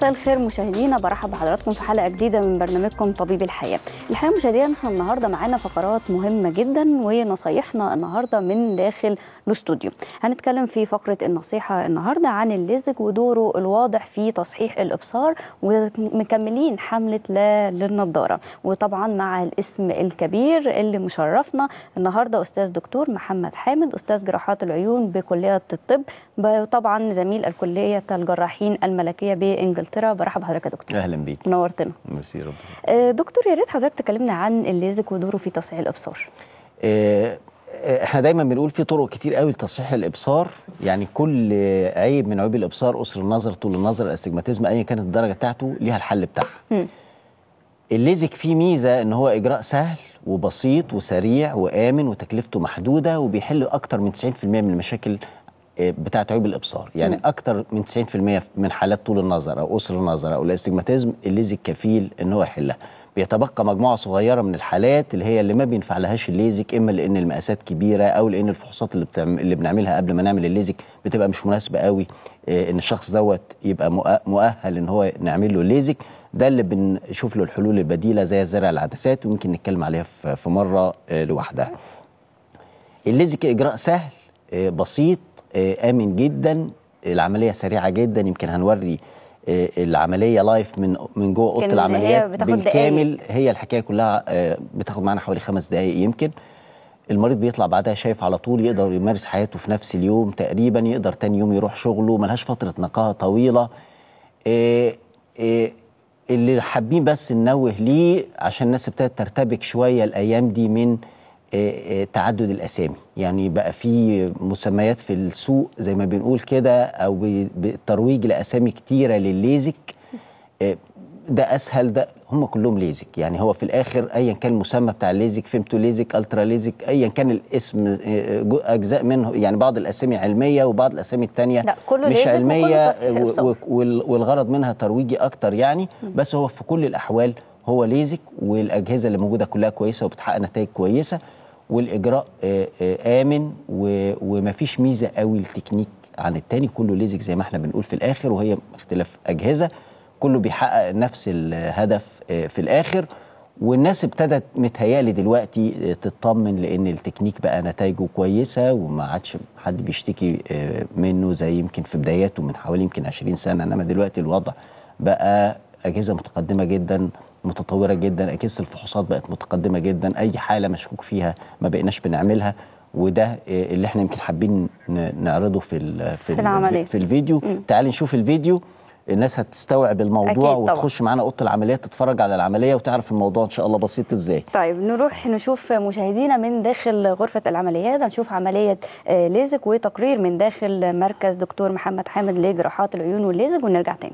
مساء الخير مشاهدينا برحب بحضراتكم في حلقه جديده من برنامجكم طبيب الحياه. الحقيقه مشاهدينا احنا النهارده معانا فقرات مهمه جدا ونصايحنا النهارده من داخل الاستوديو. هنتكلم في فقره النصيحه النهارده عن الليزك ودوره الواضح في تصحيح الابصار ومكملين حمله لا للنضاره وطبعا مع الاسم الكبير اللي مشرفنا النهارده استاذ دكتور محمد حامد استاذ جراحات العيون بكليه الطب طبعا زميل الكليه الجراحين الملكيه بانجلترا برحب بحضرتك يا دكتور اهلا بيك نورتنا ميرسي ربنا آه، دكتور يا ريت حضرتك تكلمنا عن الليزك ودوره في تصحيح الابصار آه، آه، احنا دايما بنقول في طرق كتير قوي لتصحيح الابصار يعني كل عيب من عيوب الابصار قصر النظر طول النظر الاستجماتيزم ايا كانت الدرجه بتاعته ليها الحل بتاعها مم. الليزك فيه ميزه ان هو اجراء سهل وبسيط وسريع وامن وتكلفته محدوده وبيحل اكتر من 90% من المشاكل آه، بتاعت عيوب الابصار يعني مم. اكتر من 90% من حالات طول النظر او قصر النظر او الاستجماتيزم الليزك كفيل ان هو يحلها بيتبقى مجموعه صغيره من الحالات اللي هي اللي ما بينفع لهاش الليزك اما لان المقاسات كبيره او لان الفحوصات اللي بتعم... اللي بنعملها قبل ما نعمل الليزك بتبقى مش مناسبه قوي آه، ان الشخص دوت يبقى مؤ- مؤهل ان هو نعمل له الليزك ده اللي بنشوف له الحلول البديله زي زرع العدسات ويمكن نتكلم عليها في في مره آه، لوحدها الليزك اجراء سهل آه، بسيط آه، امن جدا العمليه سريعه جدا يمكن هنوري آه، العمليه لايف من من جوه اوضه يمكن العمليات هي بتاخد بالكامل هي الحكايه كلها آه، بتاخد معانا حوالي خمس دقائق يمكن المريض بيطلع بعدها شايف على طول يقدر يمارس حياته في نفس اليوم تقريبا يقدر تاني يوم يروح شغله ملهاش فتره نقاهه طويله آه، آه، اللي حابين بس ننوه ليه عشان الناس ابتدت ترتبك شويه الايام دي من آه، آه، تعدد الاسامي يعني بقى في مسميات في السوق زي ما بنقول كده او ب- بالترويج لاسامي كتيره للليزك آه، ده اسهل ده هم كلهم ليزك يعني هو في الاخر ايا كان المسمى بتاع الليزك فيمتو ليزك الترا ليزك ايا كان الاسم آه، جو- اجزاء منه يعني بعض الاسامي علميه وبعض الاسامي الثانيه لا كله مش ليزك وكله علميه تصحيح و- إبصار. و- وال- والغرض منها ترويجي اكتر يعني بس هو في كل الاحوال هو ليزك والاجهزه اللي موجوده كلها كويسه وبتحقق نتائج كويسه والاجراء آه، آه، امن و- ومفيش ميزه قوي التكنيك عن التاني كله ليزك زي ما احنا بنقول في الاخر وهي اختلاف اجهزه كله بيحقق نفس الهدف آه، في الاخر والناس ابتدت متهيالي دلوقتي آه، تطمن لان التكنيك بقى نتائجه كويسه وما عادش حد بيشتكي آه، منه زي يمكن في بداياته من حوالي يمكن 20 سنه انما دلوقتي الوضع بقى اجهزه متقدمه جدا متطوره جدا اجهزه الفحوصات بقت متقدمه جدا اي حاله مشكوك فيها ما بقيناش بنعملها وده آه، اللي احنا يمكن حابين ن- نعرضه في ال في, ال- العملية. في الفيديو مم. تعالي نشوف الفيديو الناس هتستوعب الموضوع أكيد طبعا. وتخش معانا اوضه العمليات تتفرج على العمليه وتعرف الموضوع ان شاء الله بسيط ازاي طيب نروح نشوف مشاهدينا من داخل غرفة العمليات هنشوف عملية آه، ليزك وتقرير من داخل مركز دكتور محمد حامد لجراحات العيون والليزك ونرجع تاني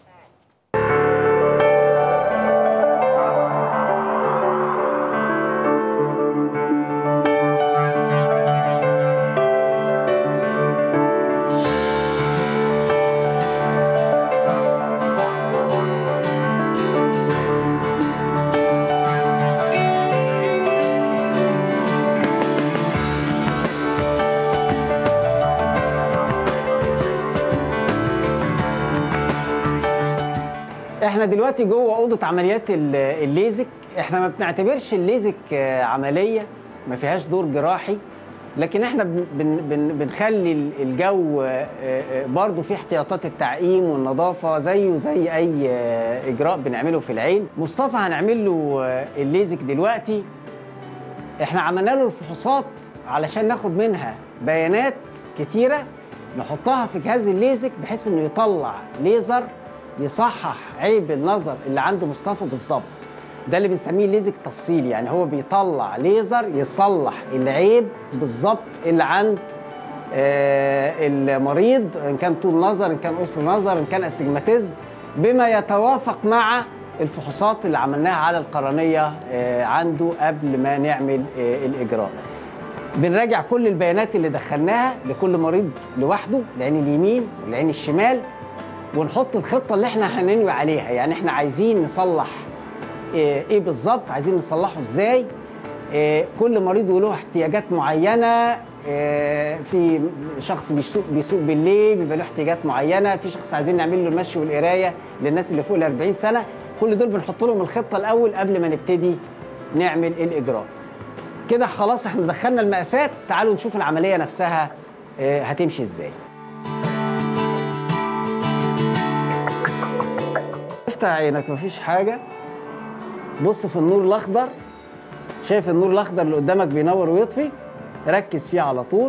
احنا دلوقتي جوه اوضه عمليات ال- الليزك احنا ما بنعتبرش الليزك آه، عمليه ما فيهاش دور جراحي لكن احنا بن بن بن بنخلي ال- الجو آه، آه، برضه فيه احتياطات التعقيم والنظافه زيه زي اي آه، اجراء بنعمله في العين مصطفى هنعمل له آه، الليزك دلوقتي احنا عملنا له الفحوصات علشان ناخد منها بيانات كتيره نحطها في جهاز الليزك بحيث انه يطلع ليزر يصحح عيب النظر اللي عند مصطفى بالظبط ده اللي بنسميه ليزك تفصيلي يعني هو بيطلع ليزر يصلح العيب بالظبط اللي عند آه، المريض ان كان طول نظر ان كان قصر نظر ان كان استجماتيزم بما يتوافق مع الفحوصات اللي عملناها على القرنيه آه، عنده قبل ما نعمل آه، الاجراء بنراجع كل البيانات اللي دخلناها لكل مريض لوحده العين اليمين والعين الشمال ونحط الخطه اللي احنا هننوي عليها يعني احنا عايزين نصلح آه، ايه بالظبط عايزين نصلحه ازاي آه، كل مريض وله احتياجات معينه آه، في شخص بيسوق بيسوق بالليل بيبقى له احتياجات معينه في شخص عايزين نعمل له المشي والقرايه للناس اللي فوق ال 40 سنه كل دول بنحط لهم الخطه الاول قبل ما نبتدي نعمل الاجراء كده خلاص احنا دخلنا المقاسات تعالوا نشوف العمليه نفسها آه، هتمشي ازاي افتح عينك مفيش حاجه بص في النور الاخضر شايف النور الاخضر اللي قدامك بينور ويطفي ركز فيه على طول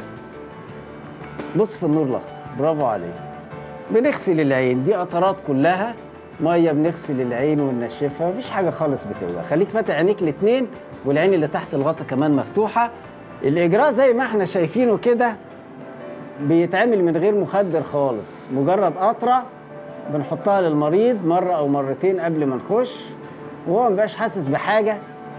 بص في النور الاخضر برافو عليك بنغسل العين دي قطرات كلها ميه بنغسل العين وننشفها مفيش حاجه خالص بتوجع خليك فاتح عينيك الاثنين والعين اللي تحت الغطا كمان مفتوحه الاجراء زي ما احنا شايفينه كده بيتعمل من غير مخدر خالص مجرد قطره بنحطها للمريض مره او مرتين قبل ما نخش وهو مبقاش حاسس بحاجه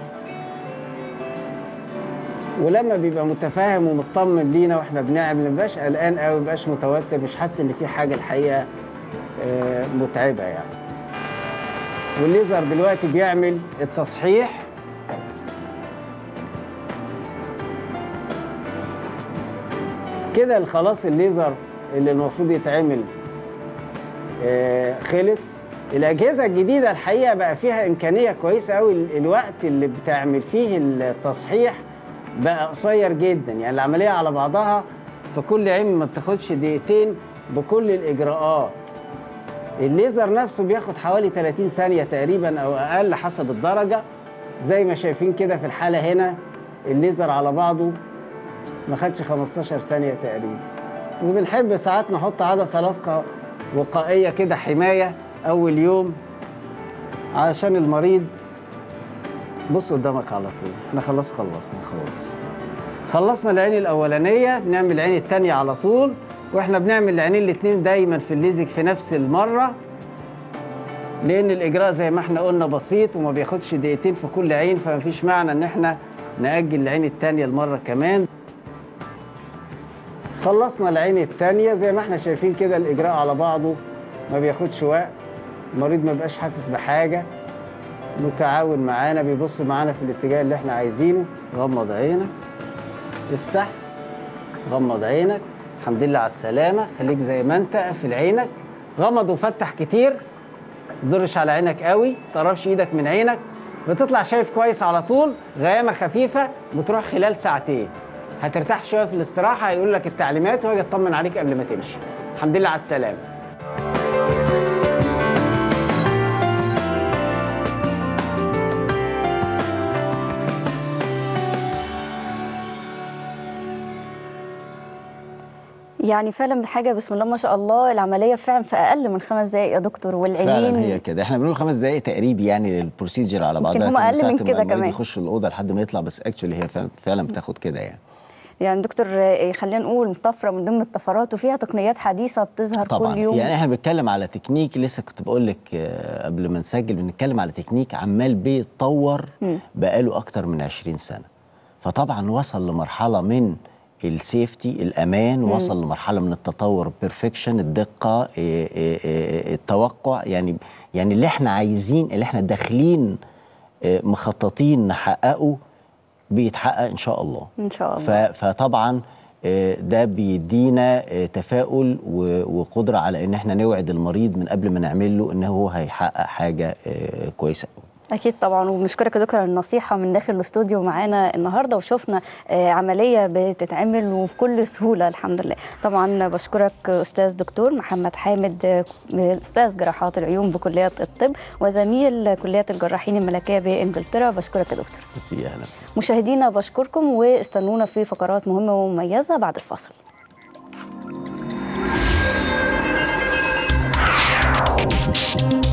ولما بيبقى متفاهم ومطمن لينا واحنا بنعمل مبقاش قلقان قوي مبقاش متوتر مش حاسس ان في حاجه الحقيقه آه، متعبه يعني والليزر دلوقتي بيعمل التصحيح كده خلاص الليزر اللي المفروض يتعمل آه، خلص الاجهزه الجديده الحقيقه بقى فيها امكانيه كويسه قوي الوقت اللي بتعمل فيه التصحيح بقى قصير جدا يعني العمليه على بعضها في كل عين ما بتاخدش دقيقتين بكل الاجراءات الليزر نفسه بياخد حوالي 30 ثانيه تقريبا او اقل حسب الدرجه زي ما شايفين كده في الحاله هنا الليزر على بعضه ما خدش 15 ثانيه تقريبا وبنحب ساعات نحط عدسه لاصقه وقائيه كده حمايه اول يوم علشان المريض بص قدامك على طول احنا خلاص خلصنا خلاص خلصنا العين الاولانيه بنعمل العين الثانيه على طول واحنا بنعمل العينين الاثنين دايما في الليزك في نفس المره لان الاجراء زي ما احنا قلنا بسيط وما بياخدش دقيقتين في كل عين فمفيش معنى ان احنا ناجل العين الثانيه المره كمان خلصنا العين الثانيه زي ما احنا شايفين كده الاجراء على بعضه ما بياخدش وقت المريض ما بيبقاش حاسس بحاجه متعاون معانا بيبص معانا في الاتجاه اللي احنا عايزينه غمض عينك افتح غمض عينك الحمد لله على السلامة خليك زي ما انت قفل عينك غمض وفتح كتير تزرش على عينك قوي تقربش ايدك من عينك بتطلع شايف كويس على طول غيامة خفيفة بتروح خلال ساعتين هترتاح شوية في الاستراحة هيقول لك التعليمات وهاجي اطمن عليك قبل ما تمشي الحمد لله على السلامة يعني فعلا حاجه بسم الله ما شاء الله العمليه فعلا في اقل من خمس دقائق يا دكتور والعينين فعلا هي كده احنا بنقول خمس دقائق تقريبي يعني للبروسيجر على يمكن بعضها هم أقل ساعة من ما كده المريض كمان. يخش الاوضه لحد ما يطلع بس اكشولي هي فعلا فعلا بتاخد كده يعني يعني دكتور آه، خلينا نقول طفره من ضمن الطفرات وفيها تقنيات حديثه بتظهر طبعا كل يوم يعني احنا بنتكلم على تكنيك لسه كنت بقول لك آه، قبل ما نسجل بنتكلم على تكنيك عمال بيتطور مم. بقاله اكتر من 20 سنه فطبعا وصل لمرحله من السيفتي الامان وصل لمرحله من التطور بيرفكشن الدقه إيه إيه إيه التوقع يعني يعني اللي احنا عايزين اللي احنا داخلين آه، مخططين نحققه بيتحقق ان شاء الله ان شاء ف- الله فطبعا آه، ده بيدينا آه، تفاؤل و- وقدره على ان احنا نوعد المريض من قبل ما نعمل له ان هو هيحقق حاجه آه، كويسه أوي. اكيد طبعا وبنشكرك يا دكتور على النصيحه من داخل الاستوديو معانا النهارده وشفنا آه، عمليه بتتعمل وبكل سهوله الحمد لله طبعا بشكرك استاذ دكتور محمد حامد آه، استاذ جراحات العيون بكليه الطب وزميل كليه الجراحين الملكيه بانجلترا بشكرك يا دكتور بس يا اهلا مشاهدينا بشكركم واستنونا في فقرات مهمه ومميزه بعد الفاصل Thank